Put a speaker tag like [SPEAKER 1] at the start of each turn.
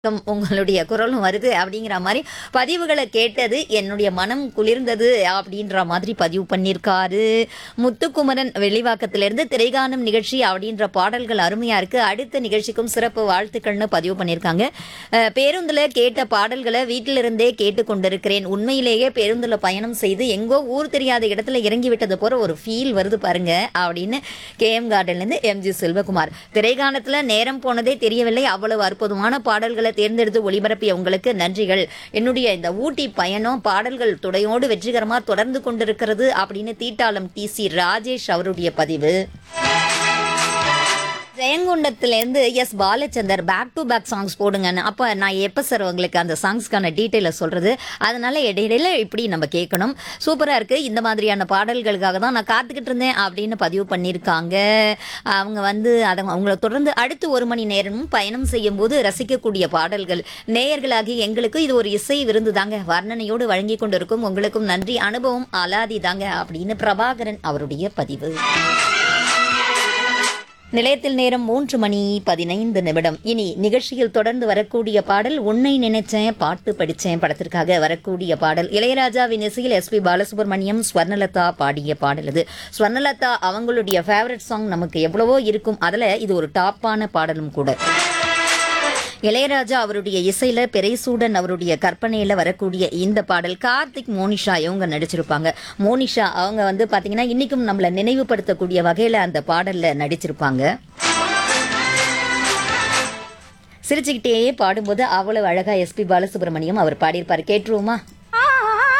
[SPEAKER 1] come உங்களுடைய குரலும் வருது அப்படிங்கிற மாதிரி பதிவுகளை கேட்டது என்னுடைய மனம் குளிர்ந்தது அப்படின்ற மாதிரி பதிவு பண்ணியிருக்காரு முத்துக்குமரன் வெளிவாக்கத்திலிருந்து திரைகானம் நிகழ்ச்சி அப்படின்ற பாடல்கள் அருமையா இருக்கு அடுத்த நிகழ்ச்சிக்கும் சிறப்பு வாழ்த்துக்கள்னு பதிவு பண்ணியிருக்காங்க அஹ், பேருந்துல கேட்ட பாடல்களை வீட்டிலிருந்தே கேட்டு கொண்டிருக்கிறேன் உண்மையிலேயே பேருந்துல பயணம் செய்து எங்கோ ஊர் தெரியாத இடத்துல இறங்கி விட்டது போற ஒரு ஃபீல் வருது பாருங்க அப்படின்னு கே எம் கார்டன்லேருந்து எம்ஜி செல்வகுமார் திரைகாணத்துல நேரம் போனதே தெரியவில்லை அவ்வளவு அற்புதமான பாடல்களை தேர்ந்தெடுத்து ஒளிபரப்பிய உங்களுக்கு நன்றிகள் என்னுடைய இந்த ஊட்டி பயணம் பாடல்கள் துடையோடு வெற்றிகரமா தொடர்ந்து கொண்டிருக்கிறது அப்படின்னு தீட்டாளம் டி சி ராஜேஷ் அவருடைய பதிவு ஜெயங்கொண்டத்திலேருந்து S Balachander back to back songs போடுங்கன்னு அப்போ நான் எப்போ சார் உங்களுக்கு அந்த சாங்ஸ்க்கான டீட்டெயிலை சொல்கிறது அதனால இடையிடையில இப்படி நம்ம கேட்கணும் சூப்பராக இருக்குது இந்த மாதிரியான பாடல்களுக்காக தான் நான் காத்துக்கிட்டு இருந்தேன் அப்படின்னு பதிவு பண்ணியிருக்காங்க அவங்க வந்து அதை அவங்கள தொடர்ந்து அடுத்து ஒரு மணி நேரமும் பயணம் செய்யும் போது ரசிக்கக்கூடிய பாடல்கள் நேயர்களாகி எங்களுக்கு இது ஒரு இசை விருந்து தாங்க வர்ணனையோடு வழங்கி கொண்டிருக்கும் உங்களுக்கும் நன்றி அனுபவம் அலாதி தாங்க அப்படின்னு பிரபாகரன் அவருடைய பதிவு நிலையத்தில் நேரம் மூன்று மணி பதினைந்து நிமிடம் இனி நிகழ்ச்சியில் தொடர்ந்து வரக்கூடிய பாடல் உன்னை நினைச்சேன் பாட்டு படிச்சேன் படத்திற்காக வரக்கூடிய பாடல் இளையராஜாவின் இசையில் எஸ்பி பாலசுப்ரமணியம் ஸ்வர்ணலதா பாடிய பாடல் இது ஸ்வர்ணலதா அவங்களுடைய ஃபேவரட் சாங் நமக்கு எவ்வளவோ இருக்கும் அதுல இது ஒரு டாப்பான பாடலும் கூட இளையராஜா அவருடைய இசையில பெரைசூடன் அவருடைய கற்பனையில வரக்கூடிய இந்த பாடல் கார்த்திக் மோனிஷா இவங்க நடிச்சிருப்பாங்க மோனிஷா அவங்க வந்து பாத்தீங்கன்னா இன்னைக்கும் நம்மள நினைவுபடுத்தக்கூடிய வகையில அந்த பாடல்ல நடிச்சிருப்பாங்க சிரிச்சுக்கிட்டே பாடும்போது அவ்வளவு அழகா எஸ்பி பாலசுப்ரமணியம் அவர் பாடியிருப்பார் கேட்டுருவோமா